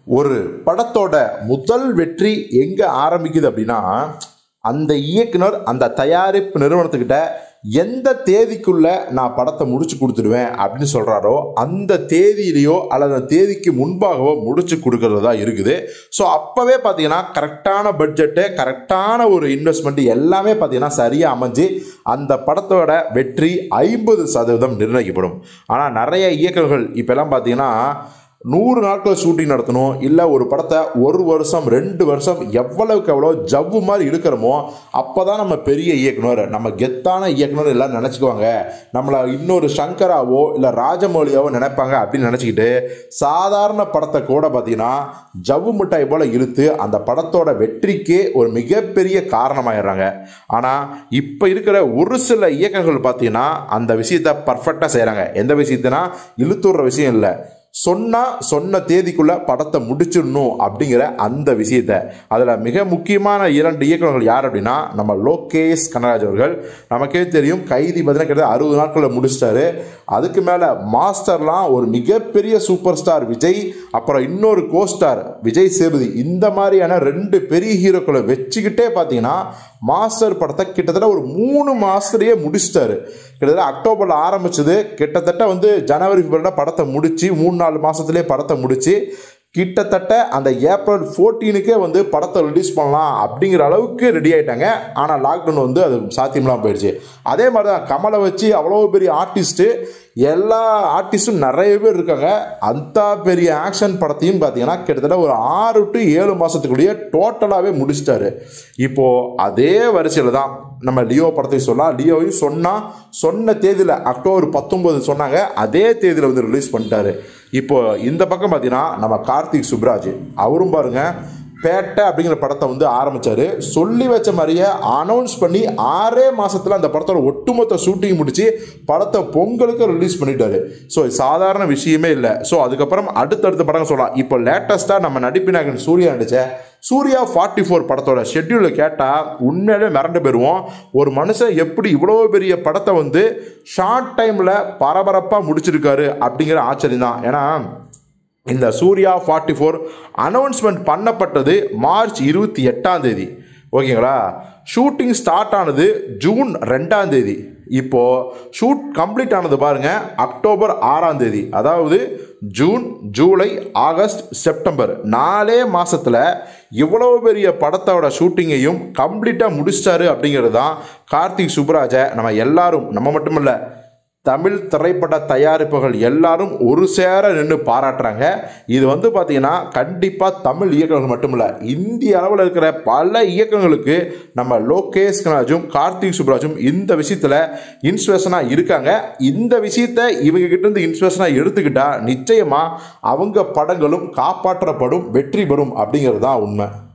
ஒரு படத்தோட முதல் வெற்றி எங்க ஆரம்பிக்குது அப்படின்னா அந்த இயக்குனர் அந்த தயாரிப்பு நிறுவனத்துக்கிட்ட எந்த தேதிக்குள்ள நான் படத்தை முடிச்சு கொடுத்துடுவேன் அப்படின்னு சொல்றாரோ அந்த தேதியிலையோ அல்லது அந்த தேதிக்கு முன்பாகவோ முடிச்சு கொடுக்கறதா இருக்குது ஸோ அப்பவே பார்த்தீங்கன்னா கரெக்டான பட்ஜெட்டு கரெக்டான ஒரு இன்வெஸ்ட்மெண்ட் எல்லாமே பார்த்தீங்கன்னா சரியாக அமைஞ்சு அந்த படத்தோட வெற்றி ஐம்பது சதவீதம் நிர்ணயிக்கப்படும் ஆனால் நிறைய இயக்கங்கள் இப்போல்லாம் பார்த்தீங்கன்னா நூறு நாட்கள் ஷூட்டிங் நடத்தணும் இல்லை ஒரு படத்தை ஒரு வருஷம் ரெண்டு வருஷம் எவ்வளவுக்கு எவ்வளோ ஜவ்வு மாதிரி இழுக்கிறோமோ அப்போ தான் நம்ம பெரிய இயக்குனர் நம்ம கெத்தான இயக்குனர் எல்லாம் நினச்சிக்குவாங்க நம்மளை இன்னொரு சங்கராவோ இல்லை ராஜமௌலியாவோ நினைப்பாங்க அப்படின்னு நினச்சிக்கிட்டு சாதாரண படத்தை கூட பார்த்தீங்கன்னா ஜவ்வு மிட்டாய் போல் இழுத்து அந்த படத்தோட வெற்றிக்கே ஒரு மிகப்பெரிய காரணமாயிடுறாங்க ஆனால் இப்போ இருக்கிற ஒரு சில இயக்கங்கள் பார்த்தீங்கன்னா அந்த விஷயத்தை பர்ஃபெக்டாக செய்கிறாங்க எந்த விஷயத்தினா இழுத்துடுற விஷயம் இல்லை சொன்னா சொன்ன தேதிக்குள்ள படத்தை முடிச்சிடணும் அப்படிங்கிற அந்த விஷயத்த அதில் மிக முக்கியமான இரண்டு இயக்குநர்கள் யார் அப்படின்னா நம்ம லோகேஷ் கனராஜ் அவர்கள் நமக்கே தெரியும் கைதி பார்த்தீங்கன்னா கிட்டத்தட்ட அறுபது நாட்களில் முடிச்சிட்டாரு அதுக்கு மேலே மாஸ்டர்லாம் ஒரு மிகப்பெரிய சூப்பர் ஸ்டார் விஜய் அப்புறம் இன்னொரு கோ ஸ்டார் விஜய் சேதுபதி இந்த மாதிரியான ரெண்டு பெரிய ஹீரோக்களை வச்சுக்கிட்டே பார்த்தீங்கன்னா மாஸ்டர் படத்தை கிட்டத்தட்ட ஒரு மூணு மாதத்துலேயே முடிச்சிட்டாரு கிட்டத்தட்ட அக்டோபரில் ஆரம்பிச்சது கிட்டத்தட்ட வந்து ஜனவரி பிப்ரவரியில் படத்தை முடிச்சு மூணு நாலு மாதத்துலேயே படத்தை முடிச்சு கிட்டத்தட்ட அந்த ஏப்ரல் ஃபோர்டீனுக்கே வந்து படத்தை ரிலீஸ் பண்ணலாம் அப்படிங்கிற அளவுக்கு ரெடி ஆயிட்டாங்க ஆனால் லாக்டவுன் வந்து அது சாத்தியம்லாம் போயிடுச்சு அதே மாதிரி தான் கமலை வச்சு அவ்வளோ பெரிய ஆர்டிஸ்ட்டு எல்லா ஆர்டிஸ்ட்டும் நிறைய பேர் இருக்காங்க அந்த பெரிய ஆக்ஷன் படத்தையும் பார்த்தீங்கன்னா கிட்டத்தட்ட ஒரு ஆறு டு ஏழு மாதத்துக்குள்ளேயே டோட்டலாகவே முடிச்சிட்டாரு இப்போது அதே வரிசையில் தான் நம்ம லியோ படத்தையும் சொல்லலாம் லியோவையும் சொன்னால் சொன்ன தேதியில் அக்டோபர் பத்தொம்போது சொன்னாங்க அதே தேதியில் வந்து ரிலீஸ் பண்ணிட்டாரு இப்போ இந்த பக்கம் பார்த்தீங்கன்னா நம்ம கார்த்திக் சுப்ராஜ் அவரும் பாருங்க பேட்டை அப்படிங்கிற படத்தை வந்து ஆரம்பிச்சாரு சொல்லி வச்ச மாதிரியே அனௌன்ஸ் பண்ணி ஆறே மாசத்துல அந்த படத்தோட ஒட்டுமொத்த ஷூட்டிங் முடிச்சு படத்தை பொங்கலுக்கு ரிலீஸ் பண்ணிட்டாரு ஸோ சாதாரண விஷயமே இல்லை ஸோ அதுக்கப்புறம் அடுத்தடுத்த படம் சொல்லலாம் இப்போ லேட்டஸ்ட்டாக நம்ம நடிப்பினாகன் சூர்யா நடிச்ச சூர்யா ஃபார்ட்டி ஃபோர் படத்தோட ஷெட்யூலை கேட்டால் உண்மையிலே மிரண்டு போயிடுவோம் ஒரு மனுஷன் எப்படி இவ்வளோ பெரிய படத்தை வந்து ஷார்ட் டைமில் பரபரப்பாக முடிச்சிருக்காரு அப்படிங்கிற ஆச்சரியம் தான் ஏன்னா இந்த சூர்யா ஃபார்ட்டி ஃபோர் அனௌன்ஸ்மெண்ட் பண்ணப்பட்டது மார்ச் இருபத்தி எட்டாம் தேதி ஓகேங்களா ஷூட்டிங் ஸ்டார்ட் ஆனது ஜூன் ரெண்டாம் தேதி இப்போ ஷூட் கம்ப்ளீட் ஆனது பாருங்க அக்டோபர் ஆறாம் தேதி அதாவது ஜூன் ஜூலை ஆகஸ்ட் செப்டம்பர் நாலே மாசத்துல இவ்வளவு பெரிய படத்தோட ஷூட்டிங்கையும் கம்ப்ளீட்டாக முடிச்சிட்டாரு அப்படிங்கிறது தான் கார்த்திக் சுப்ராஜை நம்ம எல்லாரும் நம்ம மட்டுமில்ல தமிழ் திரைப்பட தயாரிப்புகள் எல்லாரும் ஒரு சேர நின்று பாராட்டுறாங்க இது வந்து பார்த்தீங்கன்னா கண்டிப்பாக தமிழ் இயக்கங்கள் மட்டுமில்ல இந்திய அளவில் இருக்கிற பல இயக்கங்களுக்கு நம்ம லோகேஷ் கனாஜும் கார்த்திக் சுப்ராஜும் இந்த விஷயத்தில் இன்ஸ்பிரேஷனாக இருக்காங்க இந்த விஷயத்தை இவங்க கிட்ட இருந்து இன்ஸ்பிரேஷனாக எடுத்துக்கிட்டா நிச்சயமாக அவங்க படங்களும் காப்பாற்றப்படும் வெற்றி பெறும் அப்படிங்கிறது தான் உண்மை